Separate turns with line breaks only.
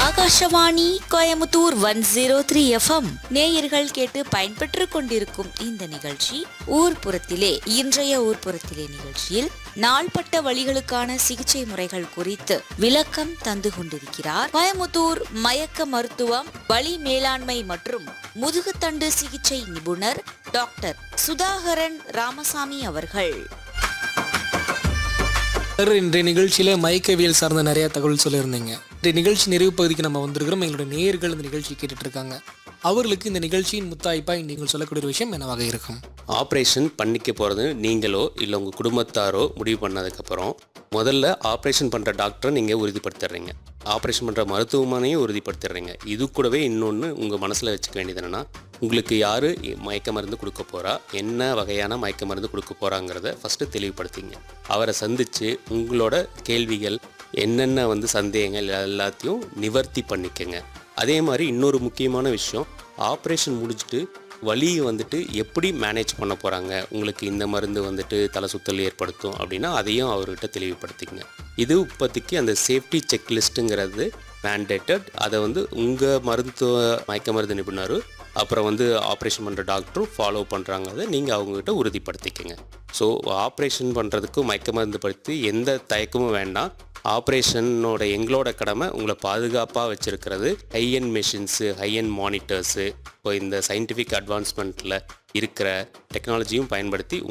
Akashvani Coimbatore one zero three FM நேயர்கள் கேட்டு பயன்பெற்று கொண்டிருக்கும் இந்த நிகழ்ச்சி ஊர்ப்புறத்திலே இன்றைய ஊர்ப்புறத்திலே நிகழ்ச்சியில் நாள்பட்ட வழிகளுக்கான சிகிச்சை முறைகள் குறித்து விளக்கம் தந்து கொண்டிருக்கிறார் கோயமுத்தூர் மயக்க மருத்துவம் வலி மேலாண்மை மற்றும் முதுகுத்தண்டு சிகிச்சை நிபுணர் டாக்டர் சுதாகரன் ராமசாமி அவர்கள்
சார் இன்றைய நிகழ்ச்சியில் மயக்கவியல் சார்ந்த நிறைய தகவல் சொல்லியிருந்தீங்க இன்றைய நிகழ்ச்சி நிறைவு பகுதிக்கு நம்ம வந்திருக்கிறோம் எங்களுடைய நேயர்கள் இந்த நிகழ்ச்சி கேட்டுட்டு இருக்காங்க அவர்களுக்கு இந்த நிகழ்ச்சியின் முத்தாய்ப்பாய் நீங்கள் சொல்லக்கூடிய ஒரு விஷயம் என்னவாக இருக்கும்
ஆப்ரேஷன் பண்ணிக்க போகிறது நீங்களோ இல்லை உங்கள் குடும்பத்தாரோ முடிவு பண்ணதுக்கப்புறம் முதல்ல ஆப்ரேஷன் பண்ணுற டாக்டரை நீங்கள் உறுதிப்படுத்திடுறீங்க ஆப்ரேஷன் பண்ணுற மருத்துவமனையும் உறுதிப்படுத்திடுறீங்க இது கூடவே இன்னொன்று உங்கள் மனசில் வச்சுக்க வேண்டியது என்னென்னா உங்களுக்கு யார் மயக்க மருந்து கொடுக்க போகிறா என்ன வகையான மயக்க மருந்து கொடுக்க போகிறாங்கிறத ஃபஸ்ட்டு தெளிவுபடுத்திங்க அவரை சந்தித்து உங்களோட கேள்விகள் என்னென்ன வந்து சந்தேகங்கள் எல்லாத்தையும் நிவர்த்தி பண்ணிக்கங்க அதே மாதிரி இன்னொரு முக்கியமான விஷயம் ஆப்ரேஷன் முடிச்சுட்டு வலியை வந்துட்டு எப்படி மேனேஜ் பண்ண போகிறாங்க உங்களுக்கு இந்த மருந்து வந்துட்டு தலை சுத்தல் ஏற்படுத்தும் அப்படின்னா அதையும் அவர்கிட்ட தெளிவுபடுத்திக்கங்க இது இப்போதைக்கு அந்த சேஃப்டி செக்லிஸ்ட்டுங்கிறது மேண்டேட்டட் அதை வந்து உங்கள் மருத்துவ மயக்க மருந்து நிபுணர் அப்புறம் வந்து ஆப்ரேஷன் பண்ணுற டாக்டரும் ஃபாலோ பண்ணுறாங்கிறத நீங்கள் அவங்ககிட்ட உறுதிப்படுத்திக்கங்க ஸோ ஆப்ரேஷன் பண்ணுறதுக்கும் மயக்க மருந்து படுத்தி எந்த தயக்கமும் வேண்டாம் ஆப்ரேஷனோட எங்களோட கடமை உங்களை பாதுகாப்பாக வச்சுருக்கிறது ஹைஎன் மெஷின்ஸு ஹைஎன் மானிட்டர்ஸு இப்போ இந்த சயின்டிஃபிக் அட்வான்ஸ்மெண்ட்டில் இருக்கிற டெக்னாலஜியும் பயன்படுத்தி